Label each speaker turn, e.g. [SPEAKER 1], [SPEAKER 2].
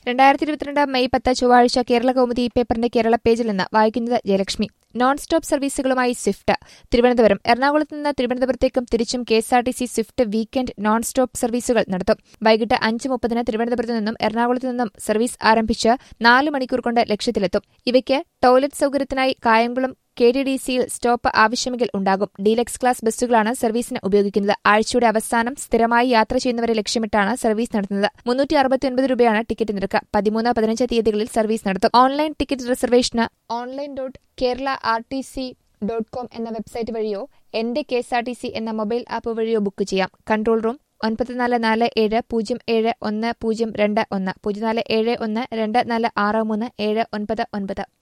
[SPEAKER 1] രണ്ടായിരത്തി ഇരുപത്തിരണ്ട് മെയ് പത്ത് ചൊവ്വാഴ്ച കേരള കൗമുദി പേപ്പറിന്റെ കേരള പേജിൽ നിന്ന് വായിക്കുന്നത് ജയലക്ഷ്മി നോൺ സ്റ്റോപ്പ് സർവീസുകളുമായി സ്വിഫ്റ്റ് തിരുവനന്തപുരം എറണാകുളത്ത് നിന്ന് തിരുവനന്തപുരത്തേക്കും തിരിച്ചും K S R T C Swift weekend non stop സർവീസുകൾ നടത്തും വൈകിട്ട് അഞ്ച് മുപ്പതിന് തിരുവനന്തപുരത്ത് നിന്നും എറണാകുളത്ത് നിന്നും സർവീസ് ആരംഭിച്ച് നാല് മണിക്കൂർ കൊണ്ട് ലക്ഷ്യത്തിലെത്തും ഇവയ്ക്ക് ടോയ്ലറ്റ് സൌകര്യത്തിനായി കായംകുളം കെ ടി ഡി സിയിൽ സ്റ്റോപ്പ് ആവശ്യമെങ്കിൽ ഉണ്ടാകും ഡീലക്സ് ക്ലാസ് ബസ്സുകളാണ് സർവീസിന് ഉപയോഗിക്കുന്നത് ആഴ്ചയുടെ അവസാനം സ്ഥിരമായി യാത്ര ചെയ്യുന്നവരെ ലക്ഷ്യമിട്ടാണ് സർവീസ് നടത്തുന്നത് മുന്നൂറ്റി അറുപത്തിയൊൻപത് രൂപയാണ് ടിക്കറ്റ് നിരക്ക് പതിമൂന്ന് പതിനഞ്ച് തീയതികളിൽ സർവീസ് നടത്തും ഓൺലൈൻ ടിക്കറ്റ് റിസർവേഷന് online dot Kerala R T C dot com എന്ന വെബ്സൈറ്റ് വഴിയോ എന്റെ K S R T C എന്ന മൊബൈൽ ആപ്പ് വഴിയോ ബുക്ക് ചെയ്യാം കൺട്രോൾ റൂം ഒൻപത് നാല് നാല് ഏഴ് പൂജ്യം ഏഴ് ഒന്ന് പൂജ്യം രണ്ട് ഒന്ന് പൂജ്യം നാല് ഏഴ് ഒന്ന് രണ്ട് നാല് ആറ് മൂന്ന് ഏഴ് ഒൻപത് ഒൻപത്